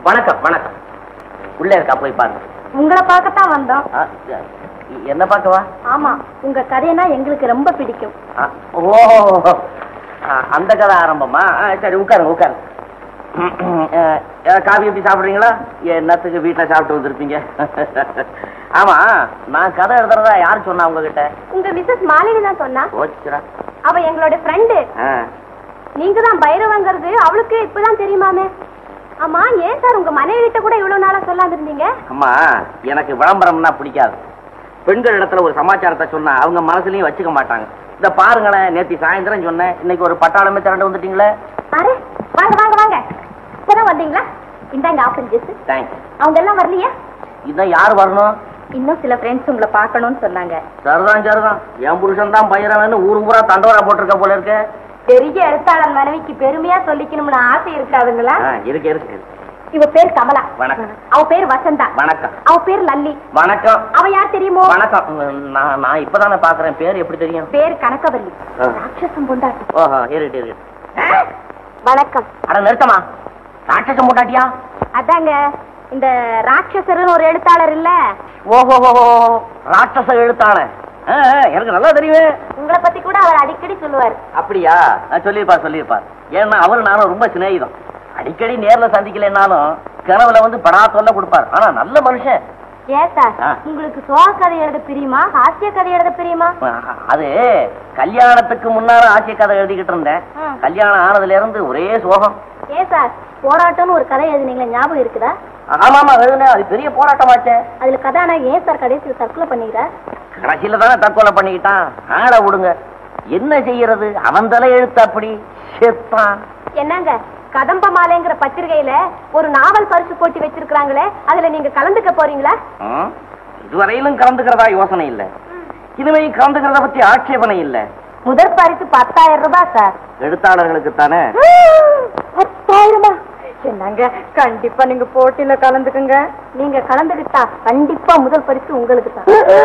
வணக்கம் வணக்கம் உள்ளே இருக்கா போய் பாருங்க உங்களை பார்க்கத்தான் வந்தோம் ஆ, என்ன பார்க்கவா ஆமா உங்க கதைனா எங்களுக்கு ரொம்ப பிடிக்கும் ஆ, ஓ ஆ, அந்த கதை ஆரம்பமா ஆ, சரி உட்காருங்க உட்காருங்க ஆ, ஆ, காபி எப்படி சாப்பிடுறீங்களா என்னத்துக்கு வீட்டில் சாப்பிட்டு வந்திருப்பீங்க ஆமா நான் கதை எழுதுறதா யார் சொன்னா உங்ககிட்ட உங்க மிஸ்ஸஸ் மாலினி தான் சொன்னா ஓச்சுரா அவ எங்களோட ஃப்ரெண்டு நீங்க தான் பைரவங்கிறது அவளுக்கு இப்பதான் தெரியுமாமே ஆமா ஏன் சார் உங்க மனைவி கிட்ட கூட இவ்வளவு நாளா சொல்லாம இருந்தீங்க அம்மா எனக்கு விளம்பரம்னா பிடிக்காது பெண்கள் இடத்துல ஒரு சமாச்சாரத்தை சொன்னா அவங்க மனசுலயும் வச்சுக்க மாட்டாங்க இந்த பாருங்களேன் நேத்தி சாயந்தரம் சொன்னேன் இன்னைக்கு ஒரு பட்டாளமே திரண்டு வந்துட்டீங்களே அரே வாங்க வாங்க வாங்க இப்பதான் வந்தீங்களா இந்தாங்க ஆப்பிள் ஜூஸ் தேங்க்ஸ் அவங்க எல்லாம் வரலையா இதான் யார் வரணும் இன்னும் சில ஃப்ரெண்ட்ஸ் உங்களை பார்க்கணும்னு சொன்னாங்க சரிதான் சரிதான் என் புருஷன் தான் பயிரவன்னு ஊர் ஊரா தண்டோரா போட்டிருக்க போல இருக்கு பெரிய எழுத்தாளர் மனைவிக்கு பெருமையா சொல்லிக்கணும்னு ஆசை இருக்காதுங்களா ஆ, இருக்கு இருக்கு இருக்கு. இவ பேர் கமலா வணக்கம். அவ பேர் வசந்தா வணக்கம் அவ பேர் லல்லி வணக்கம் அவ யார் தெரியுமோ வணக்கம் நான் நான் இப்பதானே பாக்குறேன் பேர் எப்படி தெரியும் பேர் கனகவல்லி ஆ. ராட்சசம் பொண்டாட்டி ஓஹோ இருக்கட்டு இருக்கட்டு வணக்கம் அட நிறுத்தமா ராட்சசம் போட்டாட்டியா அதாங்க இந்த ராட்சசர்னு ஒரு எழுத்தாளர் இல்ல ஓஹோ ராட்சச எழுத்தாள எனக்கு நல்லா தெரியுமே உங்களை பத்தி கூட அவர் அடிக்கடி சொல்லுவார் அப்படியா நான் சொல்லியிருப்பார் சொல்லியிருப்பார் ஏன்னா அவரு நானும் ரொம்ப சிநேகிதம் அடிக்கடி நேர்ல சந்திக்கலைன்னாலும் கனவுல வந்து படா தொல்லை கொடுப்பார் ஆனா நல்ல மனுஷன் ஏன் சார் ஆ. உங்களுக்கு சோக கதை எழுத பிரியுமா ஹாஸ்ய கதை எழுத பிரியுமா அஹ், அது கல்யாணத்துக்கு முன்னால ஆட்சி கதை எழுதிக்கிட்டு இருந்தேன் ம். கல்யாணம் ஆனதுல இருந்து ஒரே சோகம் ஏன் சார் போராட்டம்னு ஒரு கதை எழுதுனீங்களா ஞாபகம் இருக்குதா ஆமா ஆமா எழுதுனேன் அது பெரிய போராட்டமாச்சே அதுல கதாநாயகன் ஏன் சார் கடைசியில் தற்கொலை பண்ணிக்கிறார் கடைசியில தானே தற்கொலை பண்ணிக்கிட்டான் ஆள விடுங்க என்ன செய்யறது அவன் தலை எழுத்து அப்படி செத்தான் என்னங்க கதம்ப மாலைங்கிற பத்திரிகையில ஒரு நாவல் பரிசு போட்டி வச்சிருக்காங்களே அதுல நீங்க கலந்துக்க போறீங்களா ம்? இதுவரையிலும் கலந்துக்கிறதா யோசனை இல்ல இனிமே கலந்துக்கிறத பத்தி ஆட்சேபனை இல்ல முதற் பரிசு பத்தாயிரம் ரூபாய் சார் எழுத்தாளர்களுக்கு தானே பத்தாயிரமா என்னங்க கண்டிப்பா நீங்க போட்டியில கலந்துக்குங்க நீங்க கலந்துக்கிட்டா கண்டிப்பா முதல் பரிசு உங்களுக்கு தான்